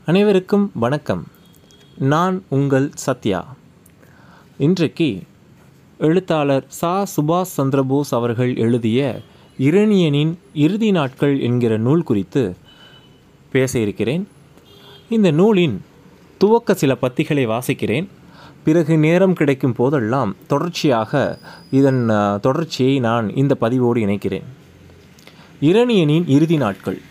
அனைவருக்கும் வணக்கம் நான் உங்கள் சத்யா இன்றைக்கு எழுத்தாளர் சா சுபாஷ் சந்திரபோஸ் அவர்கள் எழுதிய இரணியனின் இறுதி நாட்கள் என்கிற நூல் குறித்து பேச இருக்கிறேன் இந்த நூலின் துவக்க சில பத்திகளை வாசிக்கிறேன் பிறகு நேரம் கிடைக்கும் போதெல்லாம் தொடர்ச்சியாக இதன் அஹ், தொடர்ச்சியை நான் இந்த பதிவோடு இணைக்கிறேன் இரணியனின் இறுதி நாட்கள்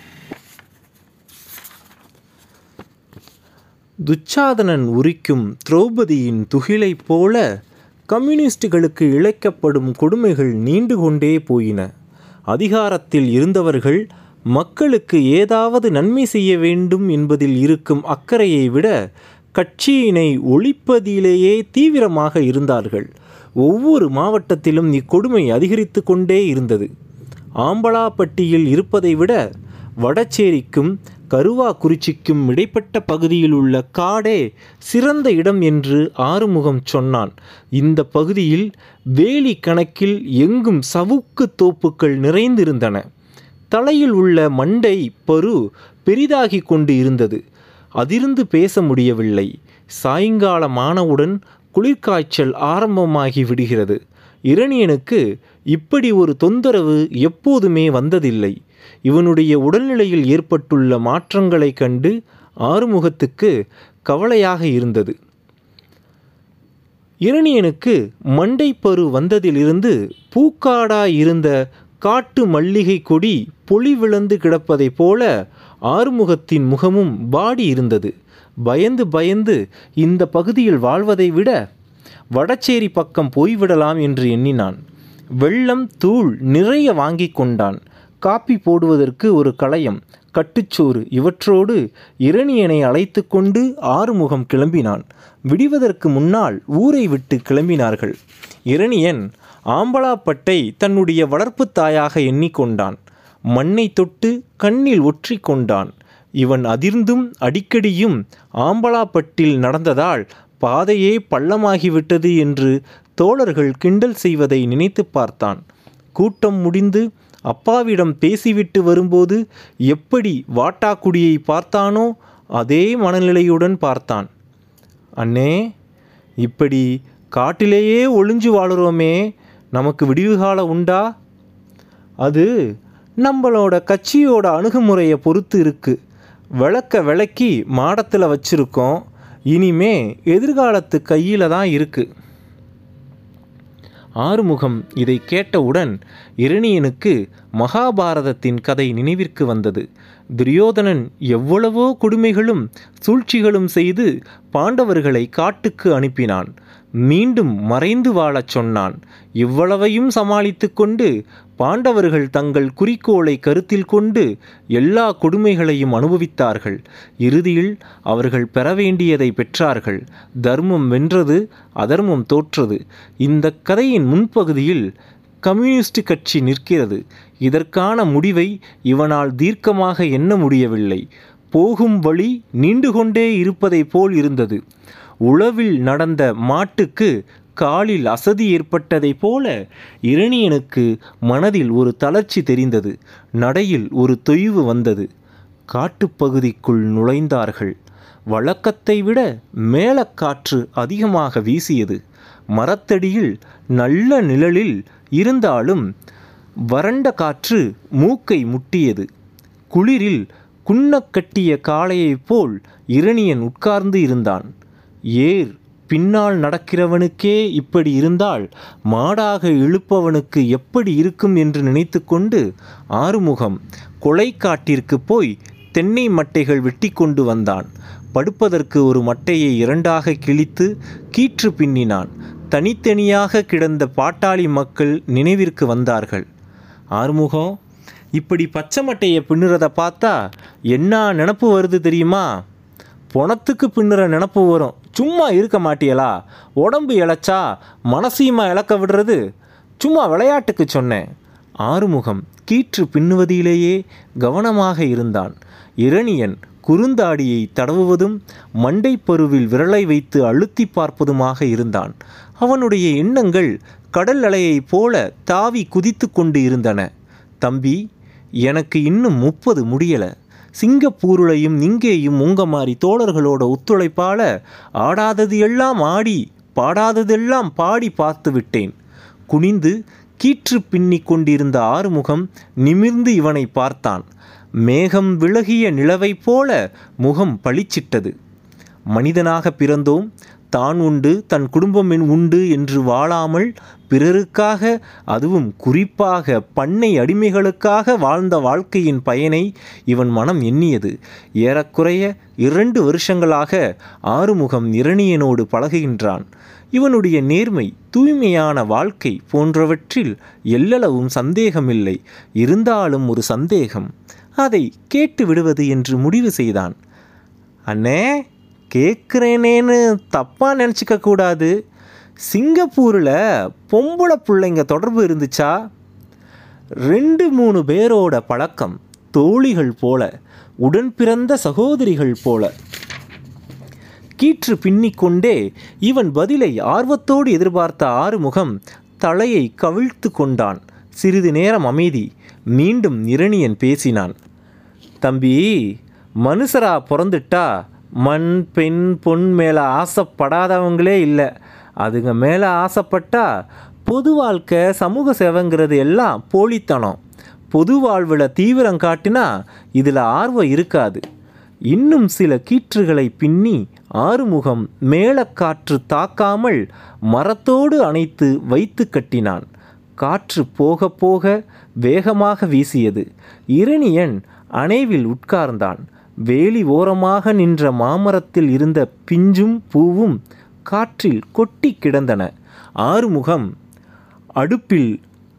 துச்சாதனன் உரிக்கும் திரௌபதியின் துகிலைப் போல கம்யூனிஸ்டுகளுக்கு இழைக்கப்படும் கொடுமைகள் நீண்டு கொண்டே போயின அதிகாரத்தில் இருந்தவர்கள் மக்களுக்கு ஏதாவது நன்மை செய்ய வேண்டும் என்பதில் இருக்கும் அக்கறையை விட கட்சியினை ஒழிப்பதிலேயே தீவிரமாக இருந்தார்கள் ஒவ்வொரு மாவட்டத்திலும் இக்கொடுமை அதிகரித்து கொண்டே இருந்தது ஆம்பலாப்பட்டியில் இருப்பதை விட வடச்சேரிக்கும் கருவாக்குறிச்சிக்கும் இடைப்பட்ட பகுதியில் உள்ள காடே சிறந்த இடம் என்று ஆறுமுகம் சொன்னான் இந்த பகுதியில் வேலி கணக்கில் எங்கும் சவுக்கு தோப்புக்கள் நிறைந்திருந்தன தலையில் உள்ள மண்டை பரு பெரிதாகி கொண்டு இருந்தது அதிர்ந்து பேச முடியவில்லை சாயங்காலமானவுடன் குளிர்காய்ச்சல் ஆரம்பமாகி விடுகிறது இரணியனுக்கு இப்படி ஒரு தொந்தரவு எப்போதுமே வந்ததில்லை இவனுடைய உடல்நிலையில் ஏற்பட்டுள்ள மாற்றங்களைக் கண்டு ஆறுமுகத்துக்கு கவலையாக இருந்தது இரணியனுக்கு மண்டைப்பரு வந்ததிலிருந்து பூக்காடாய் இருந்த காட்டு மல்லிகை கொடி பொலிவிழந்து கிடப்பதைப் போல ஆறுமுகத்தின் முகமும் வாடி இருந்தது பயந்து பயந்து இந்த பகுதியில் வாழ்வதை விட வடச்சேரி பக்கம் போய்விடலாம் என்று எண்ணினான் வெள்ளம் தூள் நிறைய வாங்கி கொண்டான் காப்பி போடுவதற்கு ஒரு களையம் கட்டுச்சோறு இவற்றோடு இரணியனை அழைத்து கொண்டு ஆறுமுகம் கிளம்பினான் விடிவதற்கு முன்னால் ஊரை விட்டு கிளம்பினார்கள் இரணியன் ஆம்பலாப்பட்டை தன்னுடைய வளர்ப்புத் தாயாக எண்ணிக்கொண்டான் மண்ணை தொட்டு கண்ணில் ஒற்றி கொண்டான் இவன் அதிர்ந்தும் அடிக்கடியும் ஆம்பலாப்பட்டில் நடந்ததால் பாதையே பள்ளமாகிவிட்டது என்று தோழர்கள் கிண்டல் செய்வதை நினைத்து பார்த்தான் கூட்டம் முடிந்து அப்பாவிடம் பேசிவிட்டு வரும்போது எப்படி வாட்டாக்குடியை பார்த்தானோ அதே மனநிலையுடன் பார்த்தான் அண்ணே இப்படி காட்டிலேயே ஒளிஞ்சு வாழுறோமே நமக்கு விடிவு காலம் உண்டா அது நம்மளோட கட்சியோட அணுகுமுறையை பொறுத்து இருக்கு விளக்க விளக்கி மாடத்தில் வச்சிருக்கோம் இனிமே எதிர்காலத்து கையில் தான் இருக்கு ஆறுமுகம் இதை கேட்டவுடன் இரணியனுக்கு மகாபாரதத்தின் கதை நினைவிற்கு வந்தது துரியோதனன் எவ்வளவோ கொடுமைகளும் சூழ்ச்சிகளும் செய்து பாண்டவர்களை காட்டுக்கு அனுப்பினான் மீண்டும் மறைந்து வாழச் சொன்னான் இவ்வளவையும் சமாளித்து கொண்டு பாண்டவர்கள் தங்கள் குறிக்கோளை கருத்தில் கொண்டு எல்லா கொடுமைகளையும் அனுபவித்தார்கள் இறுதியில் அவர்கள் பெற வேண்டியதை பெற்றார்கள் தர்மம் வென்றது அதர்மம் தோற்றது இந்த கதையின் முன்பகுதியில் கம்யூனிஸ்ட் கட்சி நிற்கிறது இதற்கான முடிவை இவனால் தீர்க்கமாக எண்ண முடியவில்லை போகும் வழி நீண்டு கொண்டே இருப்பதைப் போல் இருந்தது உளவில் நடந்த மாட்டுக்கு காலில் அசதி ஏற்பட்டதைப் போல இரணியனுக்கு மனதில் ஒரு தளர்ச்சி தெரிந்தது நடையில் ஒரு தொய்வு வந்தது காட்டுப்பகுதிக்குள் நுழைந்தார்கள் வழக்கத்தை விட மேலக்காற்று அதிகமாக வீசியது மரத்தடியில் நல்ல நிழலில் இருந்தாலும் வறண்ட காற்று மூக்கை முட்டியது குளிரில் குன்னக் கட்டிய காளையைப் போல் இரணியன் உட்கார்ந்து இருந்தான் ஏர் பின்னால் நடக்கிறவனுக்கே இப்படி இருந்தால் மாடாக இழுப்பவனுக்கு எப்படி இருக்கும் என்று நினைத்துக்கொண்டு ஆறுமுகம் கொலைக்காட்டிற்கு போய் தென்னை மட்டைகள் வெட்டி கொண்டு வந்தான் படுப்பதற்கு ஒரு மட்டையை இரண்டாக கிழித்து கீற்று பின்னினான் தனித்தனியாக கிடந்த பாட்டாளி மக்கள் நினைவிற்கு வந்தார்கள் ஆறுமுகம் இப்படி பச்சை மட்டையை பின்னுறத பார்த்தா என்ன நினப்பு வருது தெரியுமா பொணத்துக்கு பின்னுற நினப்பு வரும் சும்மா இருக்க மாட்டியலா உடம்பு இழைச்சா மனசையுமா இழக்க விடுறது சும்மா விளையாட்டுக்கு சொன்னேன் ஆறுமுகம் கீற்று பின்னுவதிலேயே கவனமாக இருந்தான் இரணியன் குறுந்தாடியை தடவுவதும் மண்டைப்பருவில் விரலை வைத்து அழுத்தி பார்ப்பதுமாக இருந்தான் அவனுடைய எண்ணங்கள் கடல் அலையைப் போல தாவி குதித்து கொண்டு இருந்தன தம்பி எனக்கு இன்னும் முப்பது முடியல சிங்கப்பூருளையும் இங்கேயும் உங்க மாதிரி தோழர்களோட ஒத்துழைப்பால ஆடாதது எல்லாம் ஆடி பாடாததெல்லாம் பாடி பார்த்து விட்டேன் குனிந்து கீற்று பின்னிக் கொண்டிருந்த ஆறுமுகம் நிமிர்ந்து இவனை பார்த்தான் மேகம் விலகிய நிலவைப் போல முகம் பளிச்சிட்டது மனிதனாக பிறந்தோம் தான் உண்டு தன் குடும்பம் என் உண்டு என்று வாழாமல் பிறருக்காக அதுவும் குறிப்பாக பண்ணை அடிமைகளுக்காக வாழ்ந்த வாழ்க்கையின் பயனை இவன் மனம் எண்ணியது ஏறக்குறைய இரண்டு வருஷங்களாக ஆறுமுகம் இரணியனோடு பழகுகின்றான் இவனுடைய நேர்மை தூய்மையான வாழ்க்கை போன்றவற்றில் எல்லளவும் சந்தேகமில்லை இருந்தாலும் ஒரு சந்தேகம் அதை கேட்டு விடுவது என்று முடிவு செய்தான் அண்ணே கேட்குறேனேன்னு தப்பாக நினச்சிக்க கூடாது சிங்கப்பூரில் பொம்பளை பிள்ளைங்க தொடர்பு இருந்துச்சா ரெண்டு மூணு பேரோட பழக்கம் தோழிகள் போல உடன் பிறந்த சகோதரிகள் போல கீற்று பின்னிக்கொண்டே இவன் பதிலை ஆர்வத்தோடு எதிர்பார்த்த ஆறுமுகம் தலையை கவிழ்த்து கொண்டான் சிறிது நேரம் அமைதி மீண்டும் இரணியன் பேசினான் தம்பி மனுஷரா பிறந்துட்டா மண் பெண் பொன் மேலே ஆசைப்படாதவங்களே இல்லை அதுங்க மேலே ஆசைப்பட்டா பொது வாழ்க்கை சமூக சேவைங்கிறது எல்லாம் போலித்தனம் பொது வாழ்வில் தீவிரம் காட்டினா இதில் ஆர்வம் இருக்காது இன்னும் சில கீற்றுகளை பின்னி ஆறுமுகம் மேலக்காற்று தாக்காமல் மரத்தோடு அணைத்து வைத்து கட்டினான் காற்று போக போக வேகமாக வீசியது இரணியன் அணைவில் உட்கார்ந்தான் வேலி ஓரமாக நின்ற மாமரத்தில் இருந்த பிஞ்சும் பூவும் காற்றில் கொட்டி கிடந்தன ஆறுமுகம் அடுப்பில்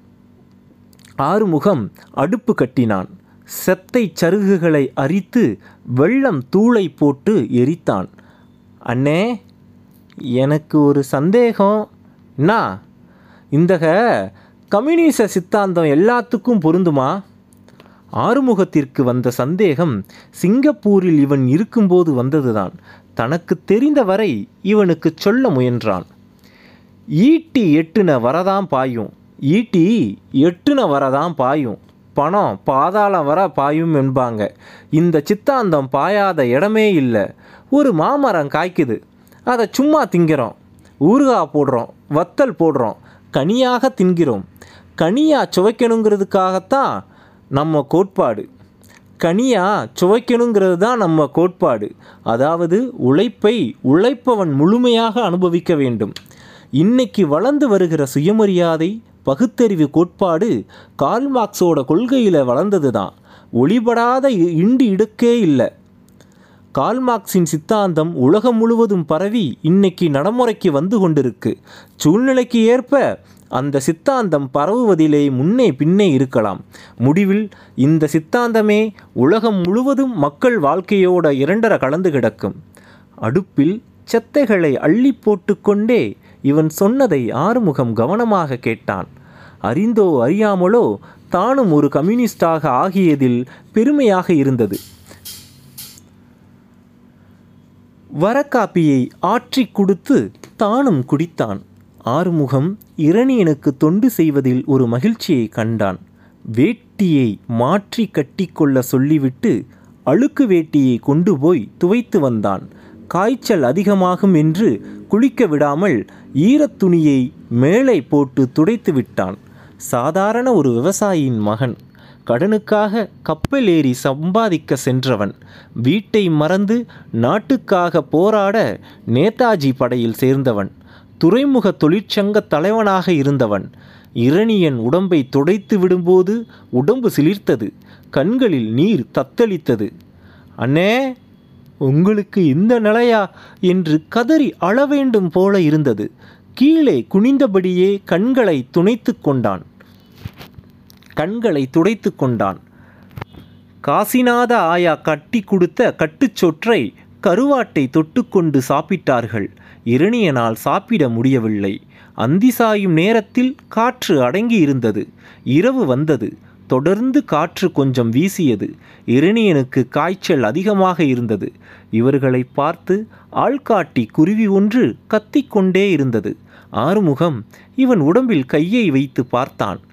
ஆறுமுகம் அடுப்பு கட்டினான் செத்தை சருகுகளை அரித்து வெள்ளம் தூளை போட்டு எரித்தான் அண்ணே எனக்கு ஒரு சந்தேகம் என்ன இந்தக கம்யூனிச சித்தாந்தம் எல்லாத்துக்கும் பொருந்துமா ஆறுமுகத்திற்கு வந்த சந்தேகம் சிங்கப்பூரில் இவன் இருக்கும்போது வந்ததுதான் தனக்கு தெரிந்த வரை இவனுக்கு சொல்ல முயன்றான் ஈட்டி எட்டுன வரதான் பாயும் ஈட்டி எட்டுன வரதான் பாயும் பணம் பாதாளம் வர பாயும் என்பாங்க இந்த சித்தாந்தம் பாயாத இடமே இல்லை ஒரு மாமரம் காய்க்குது அதை சும்மா திங்கிறோம் ஊறுகாய் போடுறோம் வத்தல் போடுறோம் கனியாக தின்கிறோம் கனியாக சுவைக்கணுங்கிறதுக்காகத்தான் நம்ம கோட்பாடு கனியாக சுவைக்கணுங்கிறது தான் நம்ம கோட்பாடு அதாவது உழைப்பை உழைப்பவன் முழுமையாக அனுபவிக்க வேண்டும் இன்னைக்கு வளர்ந்து வருகிற சுயமரியாதை பகுத்தறிவு கோட்பாடு கார்ல் மார்க்ஸோட கொள்கையில் வளர்ந்தது தான் ஒளிபடாத இ- இண்டு இடுக்கே இல்லை கார்ல் மார்க்ஸின் சித்தாந்தம் உலகம் முழுவதும் பரவி இன்னைக்கு நடைமுறைக்கு வந்து கொண்டிருக்கு சூழ்நிலைக்கு ஏற்ப அந்த சித்தாந்தம் பரவுவதிலே முன்னே பின்னே இருக்கலாம் முடிவில் இந்த சித்தாந்தமே உலகம் முழுவதும் மக்கள் வாழ்க்கையோட இரண்டர கலந்து கிடக்கும் அடுப்பில் செத்தைகளை அள்ளி போட்டுக்கொண்டே இவன் சொன்னதை ஆறுமுகம் கவனமாக கேட்டான் அறிந்தோ அறியாமலோ தானும் ஒரு கம்யூனிஸ்டாக ஆகியதில் பெருமையாக இருந்தது வரக்காப்பியை ஆற்றிக் கொடுத்து தானும் குடித்தான் ஆறுமுகம் இரணியனுக்கு தொண்டு செய்வதில் ஒரு மகிழ்ச்சியை கண்டான் வேட்டியை மாற்றி கட்டிக்கொள்ள சொல்லிவிட்டு அழுக்கு வேட்டியை கொண்டு போய் துவைத்து வந்தான் காய்ச்சல் அதிகமாகும் என்று குளிக்க விடாமல் ஈரத் துணியை மேலே போட்டு துடைத்து விட்டான் சாதாரண ஒரு விவசாயியின் மகன் கடனுக்காக கப்பல் ஏறி சம்பாதிக்க சென்றவன் வீட்டை மறந்து நாட்டுக்காக போராட நேதாஜி படையில் சேர்ந்தவன் துறைமுக தொழிற்சங்க தலைவனாக இருந்தவன் இரணியன் உடம்பை துடைத்து விடும்போது உடம்பு சிலிர்த்தது கண்களில் நீர் தத்தளித்தது அண்ணே உங்களுக்கு இந்த நிலையா என்று கதறி அழ வேண்டும் போல இருந்தது கீழே குனிந்தபடியே கண்களை துணைத்து கொண்டான் கண்களை துடைத்து கொண்டான் காசிநாத ஆயா கட்டி கொடுத்த கட்டுச்சொற்றை கருவாட்டை தொட்டுக்கொண்டு சாப்பிட்டார்கள் இரணியனால் சாப்பிட முடியவில்லை அந்தி சாயும் நேரத்தில் காற்று அடங்கி இருந்தது இரவு வந்தது தொடர்ந்து காற்று கொஞ்சம் வீசியது இரணியனுக்கு காய்ச்சல் அதிகமாக இருந்தது இவர்களை பார்த்து ஆள்காட்டி குருவி ஒன்று கத்திக்கொண்டே இருந்தது ஆறுமுகம் இவன் உடம்பில் கையை வைத்து பார்த்தான்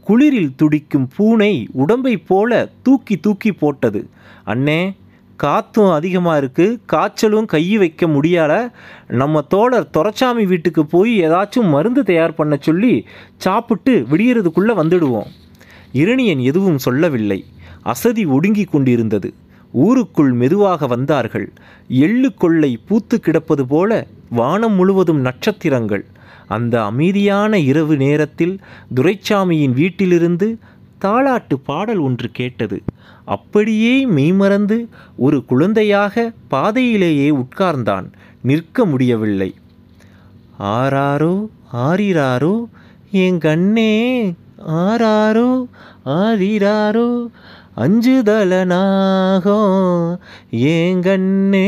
குளிரில் துடிக்கும் பூனை உடம்பை போல தூக்கி தூக்கி போட்டது அண்ணே காற்றும் அதிகமாக இருக்குது காய்ச்சலும் கை வைக்க முடியாத நம்ம தோழர் துரைச்சாமி வீட்டுக்கு போய் ஏதாச்சும் மருந்து தயார் பண்ண சொல்லி சாப்பிட்டு விடியறதுக்குள்ளே வந்துடுவோம் இரணியன் எதுவும் சொல்லவில்லை அசதி ஒடுங்கி கொண்டிருந்தது ஊருக்குள் மெதுவாக வந்தார்கள் எள்ளு கொள்ளை பூத்து கிடப்பது போல வானம் முழுவதும் நட்சத்திரங்கள் அந்த அமைதியான இரவு நேரத்தில் துரைச்சாமியின் வீட்டிலிருந்து தாலாட்டு பாடல் ஒன்று கேட்டது அப்படியே மெய்மறந்து ஒரு குழந்தையாக பாதையிலேயே உட்கார்ந்தான் நிற்க முடியவில்லை ஆராரோ ஆரிராரோ என் கண்ணே ஆராரோ ஆரிராரோ அஞ்சுதலனாகும் என் கண்ணே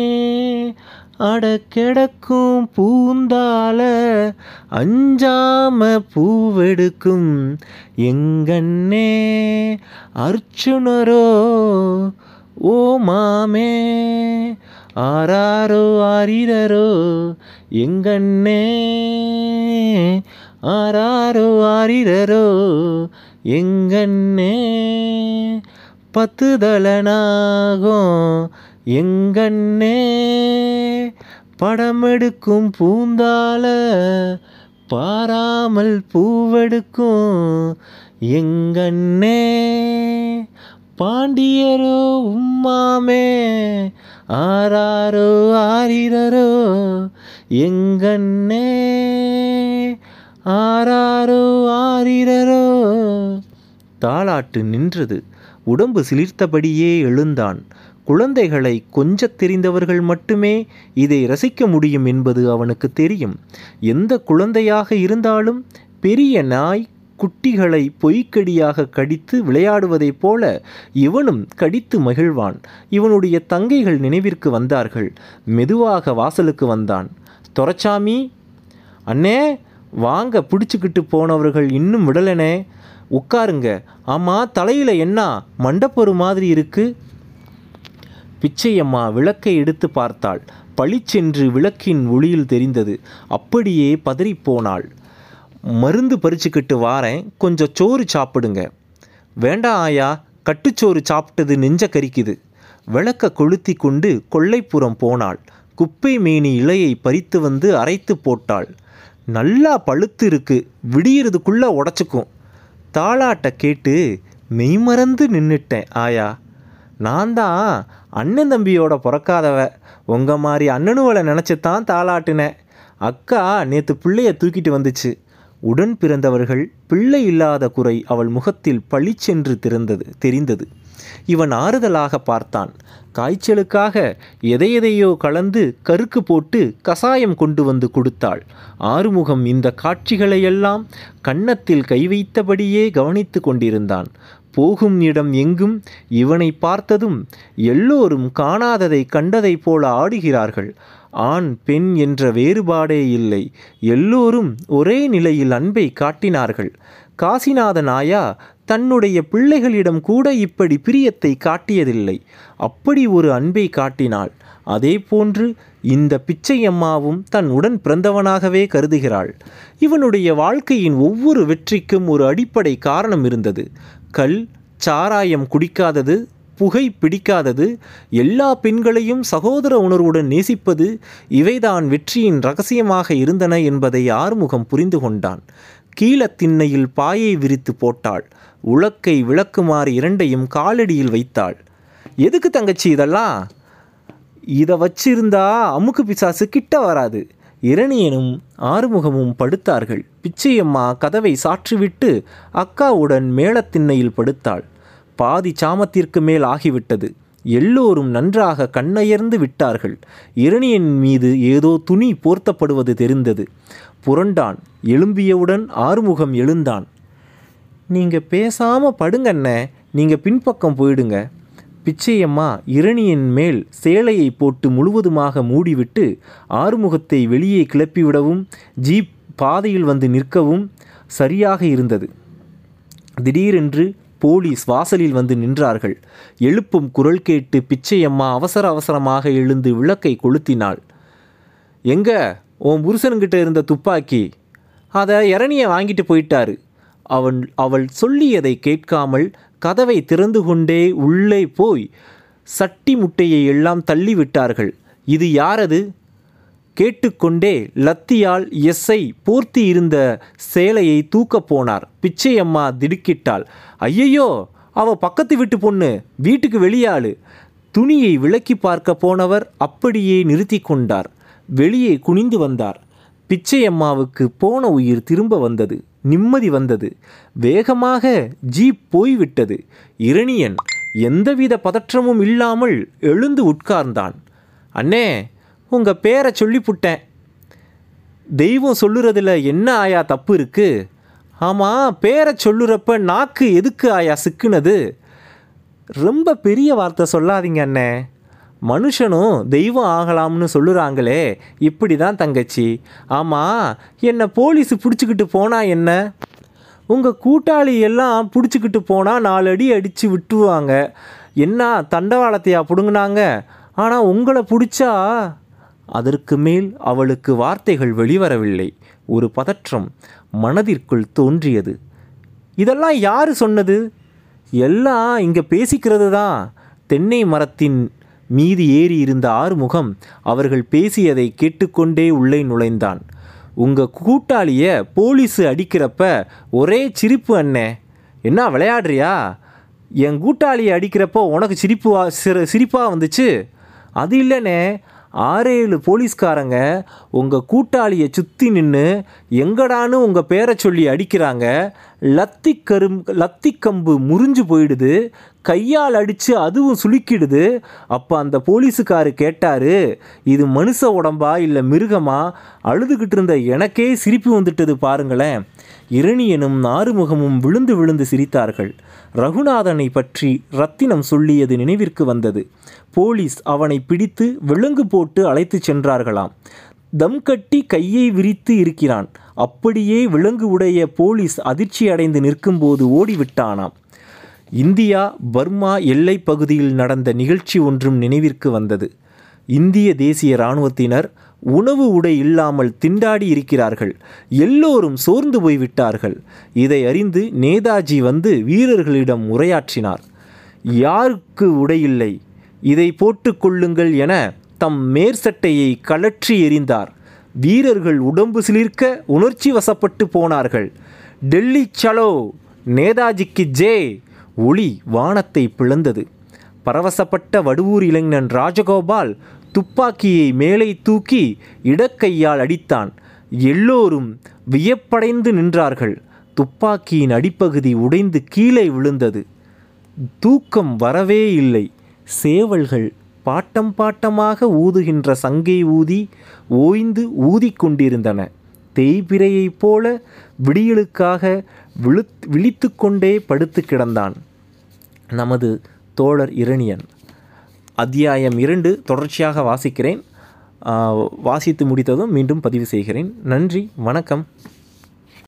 அடக்கிடக்கும் பூந்தால அஞ்சாம பூவெடுக்கும் எங்கண்ணே அர்ச்சுனரோ ஓ மாமே ஆராரோ ஆரிரரோ எங்கண்ணே ஆராரோ ஆரிரரோ எங்கண்ணே பத்து தலனாகும் எங்கண்ணே படமெடுக்கும் பூந்தால பாராமல் பூவெடுக்கும் எங்கண்ணே பாண்டியரோ உம்மாமே ஆராரோ ஆரிரரோ எங்கண்ணே ஆராரோ ஆரிரரோ தாளாட்டு நின்றது உடம்பு சிலிர்த்தபடியே எழுந்தான் குழந்தைகளை கொஞ்சத் தெரிந்தவர்கள் மட்டுமே இதை ரசிக்க முடியும் என்பது அவனுக்கு தெரியும் எந்த குழந்தையாக இருந்தாலும் பெரிய நாய் குட்டிகளை பொய்க்கடியாக கடித்து விளையாடுவதைப் போல இவனும் கடித்து மகிழ்வான் இவனுடைய தங்கைகள் நினைவிற்கு வந்தார்கள் மெதுவாக வாசலுக்கு வந்தான் தொரச்சாமி அண்ணே வாங்க பிடிச்சிக்கிட்டு போனவர்கள் இன்னும் விடலனே உட்காருங்க ஆமாம் தலையில் என்ன மண்டப்பொரு மாதிரி இருக்கு பிச்சையம்மா விளக்கை எடுத்து பார்த்தாள் பளிச்சென்று விளக்கின் ஒளியில் தெரிந்தது அப்படியே பதறிப்போனாள் மருந்து பறிச்சுக்கிட்டு வாரேன் கொஞ்சம் சோறு சாப்பிடுங்க வேண்டாம் ஆயா கட்டுச்சோறு சாப்பிட்டது நெஞ்ச கரிக்குது விளக்க கொளுத்தி கொண்டு கொல்லைப்புறம் போனாள் குப்பை மேனி இலையை பறித்து வந்து அரைத்து போட்டாள் நல்லா பழுத்து இருக்கு விடியறதுக்குள்ள உடச்சிக்கும் தாளாட்ட கேட்டு மெய்மறந்து நின்னுட்டேன் ஆயா நான் தான் அண்ணன் தம்பியோட பிறக்காதவ உங்கள் மாதிரி அண்ணனுவலை நினச்சி தான் தாளாட்டினேன் அக்கா நேற்று பிள்ளைய தூக்கிட்டு வந்துச்சு உடன் பிறந்தவர்கள் பிள்ளை இல்லாத குறை அவள் முகத்தில் பளிச்சென்று திறந்தது தெரிந்தது இவன் ஆறுதலாக பார்த்தான் காய்ச்சலுக்காக எதை எதையோ கலந்து கருக்கு போட்டு கசாயம் கொண்டு வந்து கொடுத்தாள் ஆறுமுகம் இந்த காட்சிகளையெல்லாம் கன்னத்தில் கை வைத்தபடியே கவனித்து கொண்டிருந்தான் போகும் இடம் எங்கும் இவனை பார்த்ததும் எல்லோரும் காணாததை கண்டதைப் போல ஆடுகிறார்கள் ஆண் பெண் என்ற வேறுபாடே இல்லை எல்லோரும் ஒரே நிலையில் அன்பை காட்டினார்கள் காசிநாதன் ஆயா தன்னுடைய பிள்ளைகளிடம் கூட இப்படி பிரியத்தை காட்டியதில்லை அப்படி ஒரு அன்பை காட்டினாள் அதே போன்று இந்த பிச்சையம்மாவும் தன் உடன் பிறந்தவனாகவே கருதுகிறாள் இவனுடைய வாழ்க்கையின் ஒவ்வொரு வெற்றிக்கும் ஒரு அடிப்படை காரணம் இருந்தது கல் சாராயம் குடிக்காதது புகை பிடிக்காதது எல்லா பெண்களையும் சகோதர உணர்வுடன் நேசிப்பது இவைதான் வெற்றியின் ரகசியமாக இருந்தன என்பதை ஆறுமுகம் புரிந்து கொண்டான் கீழத்திண்ணையில் பாயை விரித்து போட்டாள் உலக்கை விளக்குமாறு இரண்டையும் காலடியில் வைத்தாள் எதுக்கு தங்கச்சி இதெல்லாம் இதை வச்சிருந்தா அமுக்கு பிசாசு கிட்ட வராது இரணியனும் ஆறுமுகமும் படுத்தார்கள் பிச்சையம்மா கதவை சாற்றிவிட்டு அக்காவுடன் மேளத்திண்ணையில் படுத்தாள் பாதி சாமத்திற்கு மேல் ஆகிவிட்டது எல்லோரும் நன்றாக கண்ணயர்ந்து விட்டார்கள் இரணியன் மீது ஏதோ துணி போர்த்தப்படுவது தெரிந்தது புரண்டான் எழும்பியவுடன் ஆறுமுகம் எழுந்தான் நீங்கள் பேசாமல் படுங்கண்ணே நீங்கள் பின்பக்கம் போயிடுங்க பிச்சையம்மா இரணியின் மேல் சேலையை போட்டு முழுவதுமாக மூடிவிட்டு ஆறுமுகத்தை வெளியே கிளப்பிவிடவும் ஜீப் பாதையில் வந்து நிற்கவும் சரியாக இருந்தது திடீரென்று போலீஸ் வாசலில் வந்து நின்றார்கள் எழுப்பும் குரல் கேட்டு பிச்சையம்மா அவசர அவசரமாக எழுந்து விளக்கை கொளுத்தினாள் எங்க உன் புருஷனுங்கிட்ட இருந்த துப்பாக்கி அதை இரணியை வாங்கிட்டு போயிட்டாரு அவன் அவள் சொல்லியதை கேட்காமல் கதவை திறந்து கொண்டே உள்ளே போய் சட்டி முட்டையை எல்லாம் தள்ளிவிட்டார்கள் இது யாரது கேட்டுக்கொண்டே லத்தியால் எஸ்ஐ போர்த்தி இருந்த சேலையை தூக்கப் போனார் பிச்சையம்மா திடுக்கிட்டாள் ஐயையோ அவ பக்கத்து வீட்டு பொண்ணு வீட்டுக்கு வெளியாளு துணியை விலக்கி பார்க்க போனவர் அப்படியே நிறுத்தி கொண்டார் வெளியே குனிந்து வந்தார் பிச்சையம்மாவுக்கு போன உயிர் திரும்ப வந்தது நிம்மதி வந்தது வேகமாக ஜீப் போய்விட்டது இரணியன் எந்தவித பதற்றமும் இல்லாமல் எழுந்து உட்கார்ந்தான் அண்ணே உங்க பேரை சொல்லிப்புட்டேன் தெய்வம் சொல்லுறதுல என்ன ஆயா தப்பு இருக்கு ஆமாம் பேரை சொல்லுறப்ப நாக்கு எதுக்கு ஆயா சிக்குனது ரொம்ப பெரிய வார்த்தை சொல்லாதீங்க அண்ணே மனுஷனும் தெய்வம் ஆகலாம்னு சொல்லுறாங்களே இப்படி தான் தங்கச்சி ஆமாம் என்னை போலீஸ் பிடிச்சிக்கிட்டு போனா என்ன உங்கள் கூட்டாளி எல்லாம் பிடிச்சிக்கிட்டு போனால் நாலு அடி அடித்து விட்டுருவாங்க என்ன தண்டவாளத்தையா பிடுங்கினாங்க ஆனால் உங்களை பிடிச்சா அதற்கு மேல் அவளுக்கு வார்த்தைகள் வெளிவரவில்லை ஒரு பதற்றம் மனதிற்குள் தோன்றியது இதெல்லாம் யார் சொன்னது எல்லாம் இங்கே பேசிக்கிறது தான் தென்னை மரத்தின் மீது ஏறி இருந்த ஆறுமுகம் அவர்கள் பேசியதை கேட்டுக்கொண்டே உள்ளே நுழைந்தான் உங்கள் கூட்டாளிய போலீஸு அடிக்கிறப்ப ஒரே சிரிப்பு அண்ணே என்ன விளையாடுறியா என் கூட்டாளியை அடிக்கிறப்போ உனக்கு சிரிப்பு வா சிற சிரிப்பாக வந்துச்சு அது இல்லைண்ணே ஆறேழு போலீஸ்காரங்க உங்கள் கூட்டாளியை சுற்றி நின்று எங்கடான்னு உங்கள் பேரை சொல்லி அடிக்கிறாங்க லத்தி கரும் லத்தி கம்பு முறிஞ்சு போயிடுது கையால் அடித்து அதுவும் சுளுக்கிடுது அப்போ அந்த போலீஸுக்காரு கேட்டார் இது மனுஷ உடம்பா இல்லை மிருகமா அழுதுகிட்டு இருந்த எனக்கே சிரிப்பு வந்துட்டது பாருங்களேன் இரணியனும் ஆறுமுகமும் விழுந்து விழுந்து சிரித்தார்கள் ரகுநாதனை பற்றி ரத்தினம் சொல்லியது நினைவிற்கு வந்தது போலீஸ் அவனை பிடித்து விலங்கு போட்டு அழைத்துச் சென்றார்களாம் தம் கட்டி கையை விரித்து இருக்கிறான் அப்படியே விலங்கு உடைய போலீஸ் அதிர்ச்சி அடைந்து நிற்கும்போது ஓடிவிட்டானாம் இந்தியா பர்மா எல்லைப் பகுதியில் நடந்த நிகழ்ச்சி ஒன்றும் நினைவிற்கு வந்தது இந்திய தேசிய இராணுவத்தினர் உணவு உடை இல்லாமல் திண்டாடி இருக்கிறார்கள் எல்லோரும் சோர்ந்து போய்விட்டார்கள் இதை அறிந்து நேதாஜி வந்து வீரர்களிடம் உரையாற்றினார் யாருக்கு உடையில்லை இதை போட்டுக்கொள்ளுங்கள் என தம் மேற்சட்டையை கலற்றி எறிந்தார் வீரர்கள் உடம்பு சிலிர்க்க உணர்ச்சி வசப்பட்டு போனார்கள் டெல்லி சலோ நேதாஜிக்கு ஜே ஒளி வானத்தை பிளந்தது பரவசப்பட்ட வடுவூர் இளைஞன் ராஜகோபால் துப்பாக்கியை மேலே தூக்கி இடக்கையால் அடித்தான் எல்லோரும் வியப்படைந்து நின்றார்கள் துப்பாக்கியின் அடிப்பகுதி உடைந்து கீழே விழுந்தது தூக்கம் வரவே இல்லை சேவல்கள் பாட்டம் பாட்டமாக ஊதுகின்ற சங்கை ஊதி ஓய்ந்து ஊதிக்கொண்டிருந்தன தேய்பிரையைப் போல விடியலுக்காக விழு விழித்து கொண்டே படுத்து கிடந்தான் நமது தோழர் இரணியன் அத்தியாயம் இரண்டு தொடர்ச்சியாக வாசிக்கிறேன் ஆ, வாசித்து முடித்ததும் மீண்டும் பதிவு செய்கிறேன் நன்றி வணக்கம்